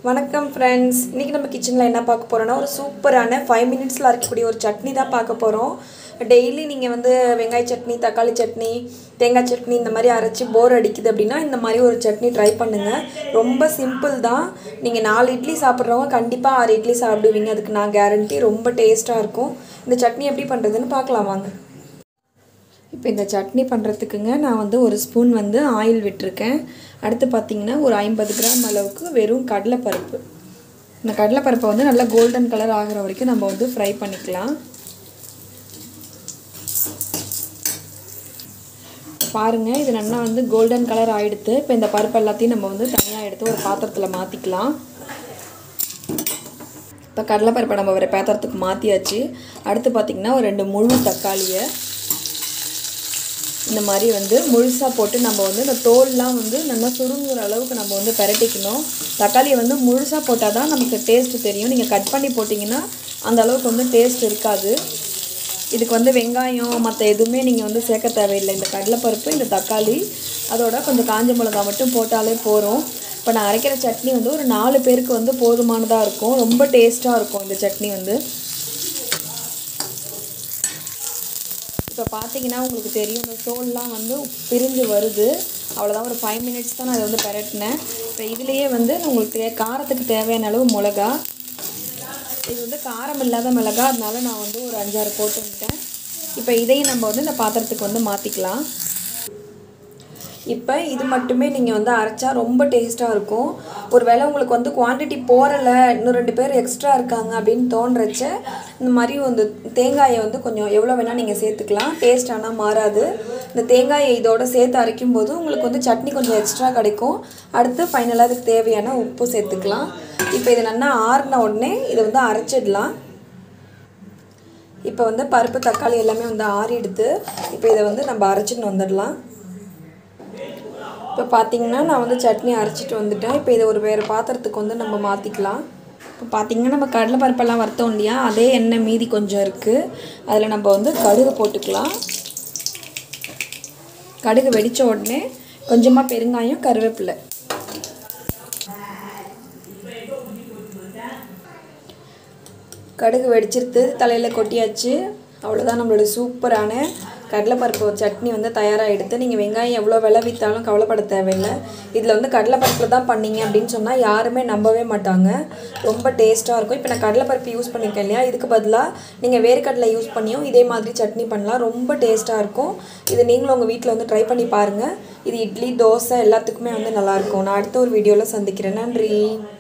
வணக்கம் ஃப்ரெண்ட்ஸ் இன்றைக்கி நம்ம கிச்சனில் என்ன பார்க்க போகிறோன்னா ஒரு சூப்பரான ஃபைவ் மினிட்ஸில் அரைக்கக்கூடிய ஒரு சட்னி தான் பார்க்க போகிறோம் டெய்லி நீங்கள் வந்து வெங்காய சட்னி தக்காளி சட்னி தேங்காய் சட்னி இந்த மாதிரி அரைச்சி போர் அடிக்குது அப்படின்னா இந்த மாதிரி ஒரு சட்னி ட்ரை பண்ணுங்கள் ரொம்ப சிம்பிள் தான் நீங்கள் நாலு இட்லி சாப்பிட்றவங்க கண்டிப்பாக ஆறு இட்லி சாப்பிடுவீங்க அதுக்கு நான் கேரண்டி ரொம்ப டேஸ்ட்டாக இருக்கும் இந்த சட்னி எப்படி பண்ணுறதுன்னு பார்க்கலாம் வாங்க இப்போ இந்த சட்னி பண்ணுறதுக்குங்க நான் வந்து ஒரு ஸ்பூன் வந்து ஆயில் விட்டுருக்கேன் அடுத்து பார்த்தீங்கன்னா ஒரு ஐம்பது கிராம் அளவுக்கு வெறும் கடலைப்பருப்பு இந்த கடலைப்பருப்பை வந்து நல்லா கோல்டன் கலர் ஆகிற வரைக்கும் நம்ம வந்து ஃப்ரை பண்ணிக்கலாம் பாருங்கள் இது நல்லா வந்து கோல்டன் கலர் ஆகிடுத்து இப்போ இந்த பருப்பு எல்லாத்தையும் நம்ம வந்து தனியாக எடுத்து ஒரு பாத்திரத்தில் மாற்றிக்கலாம் இப்போ கடலைப்பருப்பை நம்ம ஒரு பாத்திரத்துக்கு மாற்றியாச்சு அடுத்து பார்த்திங்கன்னா ஒரு ரெண்டு முழு தக்காளியை இந்த மாதிரி வந்து முழுசாக போட்டு நம்ம வந்து இந்த தோல்லாம் வந்து நல்லா சுருங்குற அளவுக்கு நம்ம வந்து பெரட்டிக்கணும் தக்காளியை வந்து முழுசாக போட்டால் தான் நமக்கு டேஸ்ட்டு தெரியும் நீங்கள் கட் பண்ணி போட்டிங்கன்னா அந்த அளவுக்கு வந்து டேஸ்ட் இருக்காது இதுக்கு வந்து வெங்காயம் மற்ற எதுவுமே நீங்கள் வந்து சேர்க்க தேவையில்லை இந்த கடலைப்பருப்பு இந்த தக்காளி அதோட கொஞ்சம் காஞ்ச மிளகா மட்டும் போட்டாலே போகிறோம் இப்போ நான் அரைக்கிற சட்னி வந்து ஒரு நாலு பேருக்கு வந்து போதுமானதாக இருக்கும் ரொம்ப டேஸ்ட்டாக இருக்கும் இந்த சட்னி வந்து இப்போ பார்த்தீங்கன்னா உங்களுக்கு தெரியும் இந்த தோல்லாம் வந்து பிரிஞ்சு வருது அவ்வளோதான் ஒரு ஃபைவ் மினிட்ஸ் தான் நான் அதை வந்து பெரட்டினேன் இப்போ இதுலேயே வந்து உங்களுக்கு தே காரத்துக்கு தேவையான அளவு மிளகா இது வந்து காரம் இல்லாத மிளகா அதனால நான் வந்து ஒரு அஞ்சாறு போட்டு விட்டேன் இப்போ இதையும் நம்ம வந்து இந்த பாத்திரத்துக்கு வந்து மாற்றிக்கலாம் இப்போ இது மட்டுமே நீங்கள் வந்து அரைச்சா ரொம்ப டேஸ்ட்டாக இருக்கும் ஒரு வேளை உங்களுக்கு வந்து குவான்டிட்டி போகிறல இன்னும் ரெண்டு பேர் எக்ஸ்ட்ரா இருக்காங்க அப்படின்னு தோன்றச்ச இந்த மாதிரி வந்து தேங்காயை வந்து கொஞ்சம் எவ்வளோ வேணால் நீங்கள் சேர்த்துக்கலாம் டேஸ்ட் ஆனால் மாறாது இந்த தேங்காயை இதோட சேர்த்து அரைக்கும் போது உங்களுக்கு வந்து சட்னி கொஞ்சம் எக்ஸ்ட்ரா கிடைக்கும் அடுத்து ஃபைனலாக அதுக்கு தேவையான உப்பு சேர்த்துக்கலாம் இப்போ இது நல்லா ஆறின உடனே இதை வந்து அரைச்சிடலாம் இப்போ வந்து பருப்பு தக்காளி எல்லாமே வந்து ஆறிடுது இப்போ இதை வந்து நம்ம அரைச்சிட்டு வந்துடலாம் இப்போ பார்த்தீங்கன்னா நான் வந்து சட்னி அரைச்சிட்டு வந்துட்டேன் இப்போ இதை ஒரு வேறு பாத்திரத்துக்கு வந்து நம்ம மாற்றிக்கலாம் இப்போ பார்த்தீங்கன்னா நம்ம கடலை பருப்பெல்லாம் வறுத்தோம் இல்லையா அதே எண்ணெய் மீதி கொஞ்சம் இருக்குது அதில் நம்ம வந்து கடுகு போட்டுக்கலாம் கடுகு வெடித்த உடனே கொஞ்சமாக பெருங்காயம் கருவேப்பிலை கடுகு வெடிச்சிருத்து தலையில் கொட்டியாச்சு அவ்வளோதான் நம்மளோட சூப்பரான கடலைப்பருப்பு சட்னி வந்து தயாராக எடுத்து நீங்கள் வெங்காயம் எவ்வளோ விலை விற்றாலும் கவலைப்பட தேவையில்லை இதில் வந்து கடலைப்பருப்பில் தான் பண்ணீங்க அப்படின்னு சொன்னால் யாருமே நம்பவே மாட்டாங்க ரொம்ப டேஸ்ட்டாக இருக்கும் இப்போ நான் கடலைப்பருப்பு யூஸ் பண்ணியிருக்கேன் இல்லையா இதுக்கு பதிலாக நீங்கள் வேர்க்கடலை யூஸ் பண்ணியும் இதே மாதிரி சட்னி பண்ணலாம் ரொம்ப டேஸ்ட்டாக இருக்கும் இது நீங்களும் உங்கள் வீட்டில் வந்து ட்ரை பண்ணி பாருங்கள் இது இட்லி தோசை எல்லாத்துக்குமே வந்து நல்லாயிருக்கும் நான் அடுத்த ஒரு வீடியோவில் சந்திக்கிறேன் நன்றி